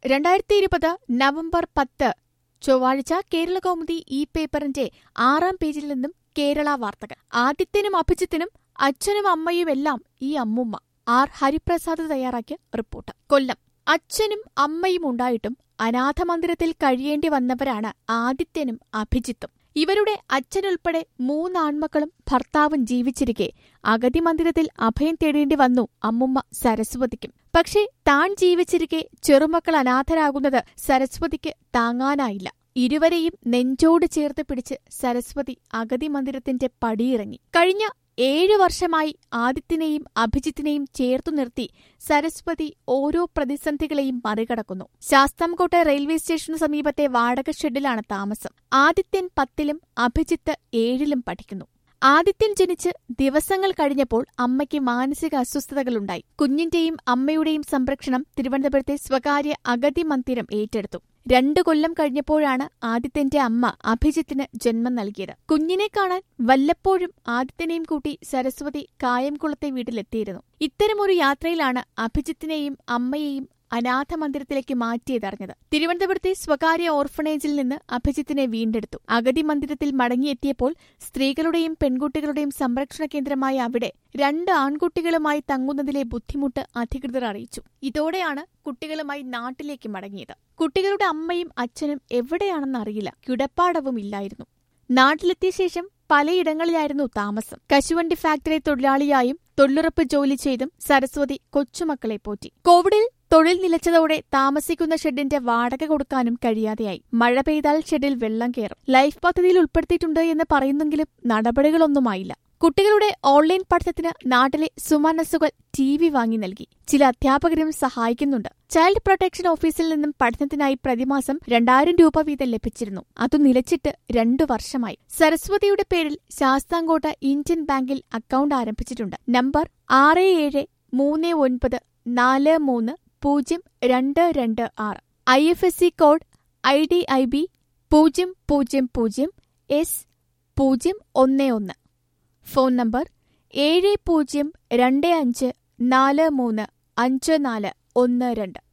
രണ്ടായിരത്തി ഇരുപത് നവംബർ പത്ത് ചൊവ്വാഴ്ച കേരളകൗമുദി ഈ പേപ്പറിന്റെ ആറാം പേജിൽ നിന്നും കേരള വാർത്തകൾ ആദിത്യനും അഭിജിത്തിനും അച്ഛനും അമ്മയുമെല്ലാം ഈ അമ്മുമ്മ ആർ ഹരിപ്രസാദ് തയ്യാറാക്കിയ റിപ്പോർട്ട് കൊല്ലം അച്ഛനും അമ്മയും ഉണ്ടായിട്ടും അനാഥമന്ദിരത്തിൽ കഴിയേണ്ടി വന്നവരാണ് ആദിത്യനും അഭിജിത്തും ഇവരുടെ അച്ഛനുൾപ്പെടെ മൂന്നാൺമക്കളും ഭർത്താവും ജീവിച്ചിരിക്കെ അഗതി മന്ദിരത്തിൽ അഭയം തേടേണ്ടി വന്നു അമ്മുമ്മ സരസ്വതിക്കും പക്ഷേ താൻ ജീവിച്ചിരിക്കെ ചെറുമക്കൾ അനാഥരാകുന്നത് സരസ്വതിക്ക് താങ്ങാനായില്ല ഇരുവരെയും നെഞ്ചോട് ചേർത്ത് പിടിച്ച് സരസ്വതി അഗതി മന്ദിരത്തിന്റെ പടിയിറങ്ങി കഴിഞ്ഞ ഏഴു വർഷമായി ആദിത്യനെയും അഭിജിത്തിനെയും ചേർത്തു നിർത്തി സരസ്വതി ഓരോ പ്രതിസന്ധികളെയും മറികടക്കുന്നു ശാസ്താംകോട്ട റെയിൽവേ സ്റ്റേഷനു സമീപത്തെ വാടക ഷെഡിലാണ് താമസം ആദിത്യൻ പത്തിലും അഭിജിത്ത് ഏഴിലും പഠിക്കുന്നു ആദിത്യൻ ജനിച്ച് ദിവസങ്ങൾ കഴിഞ്ഞപ്പോൾ അമ്മയ്ക്ക് മാനസിക അസ്വസ്ഥതകളുണ്ടായി കുഞ്ഞിന്റെയും അമ്മയുടെയും സംരക്ഷണം തിരുവനന്തപുരത്തെ സ്വകാര്യ അഗതി മന്ദിരം ഏറ്റെടുത്തു രണ്ടു കൊല്ലം കഴിഞ്ഞപ്പോഴാണ് ആദിത്യന്റെ അമ്മ അഭിജിത്തിന് ജന്മം നൽകിയത് കുഞ്ഞിനെ കാണാൻ വല്ലപ്പോഴും ആദിത്യനെയും കൂട്ടി സരസ്വതി കായംകുളത്തെ വീട്ടിലെത്തിയിരുന്നു ഇത്തരമൊരു യാത്രയിലാണ് അഭിജിത്തിനെയും അമ്മയെയും അനാഥ മന്ദിരത്തിലേക്ക് മാറ്റിയതറിഞ്ഞത് തിരുവനന്തപുരത്തെ സ്വകാര്യ ഓർഫണേജിൽ നിന്ന് അഭിജിത്തിനെ വീണ്ടെടുത്തു അഗതി മന്ദിരത്തിൽ മടങ്ങിയെത്തിയപ്പോൾ സ്ത്രീകളുടെയും പെൺകുട്ടികളുടെയും സംരക്ഷണ കേന്ദ്രമായ അവിടെ രണ്ട് ആൺകുട്ടികളുമായി തങ്ങുന്നതിലെ ബുദ്ധിമുട്ട് അധികൃതർ അറിയിച്ചു ഇതോടെയാണ് കുട്ടികളുമായി നാട്ടിലേക്ക് മടങ്ങിയത് കുട്ടികളുടെ അമ്മയും അച്ഛനും എവിടെയാണെന്നറിയില്ല കിടപ്പാടവും ഇല്ലായിരുന്നു നാട്ടിലെത്തിയ ശേഷം പലയിടങ്ങളിലായിരുന്നു താമസം കശുവണ്ടി ഫാക്ടറി തൊഴിലാളിയായും തൊഴിലുറപ്പ് ജോലി ചെയ്തും സരസ്വതി കൊച്ചുമക്കളെ പോറ്റി കോവിഡിൽ തൊഴിൽ നിലച്ചതോടെ താമസിക്കുന്ന ഷെഡിന്റെ വാടക കൊടുക്കാനും കഴിയാതെയായി മഴ പെയ്താൽ ഷെഡിൽ വെള്ളം കയറും ലൈഫ് പദ്ധതിയിൽ ഉൾപ്പെടുത്തിയിട്ടുണ്ട് എന്ന് പറയുന്നെങ്കിലും നടപടികളൊന്നുമായില്ല കുട്ടികളുടെ ഓൺലൈൻ പഠനത്തിന് നാട്ടിലെ സുമനസ്സുകൾ ടി വി വാങ്ങി നൽകി ചില അധ്യാപകരും സഹായിക്കുന്നുണ്ട് ചൈൽഡ് പ്രൊട്ടക്ഷൻ ഓഫീസിൽ നിന്നും പഠനത്തിനായി പ്രതിമാസം രണ്ടായിരം രൂപ വീതം ലഭിച്ചിരുന്നു അത് നിലച്ചിട്ട് രണ്ടു വർഷമായി സരസ്വതിയുടെ പേരിൽ ശാസ്താംകോട്ട ഇന്ത്യൻ ബാങ്കിൽ അക്കൗണ്ട് ആരംഭിച്ചിട്ടുണ്ട് നമ്പർ ആറ് ഏഴ് മൂന്ന് ഒൻപത് നാല് മൂന്ന് പൂജ്യം രണ്ട് രണ്ട് ആറ് I F S C code I D I B പൂജ്യം പൂജ്യം പൂജ്യം എസ് പൂജ്യം ഒന്ന് ഒന്ന് ഫോൺ നമ്പർ ഏഴ് പൂജ്യം രണ്ട് അഞ്ച് നാല് മൂന്ന് അഞ്ച് നാല് ഒന്ന് രണ്ട്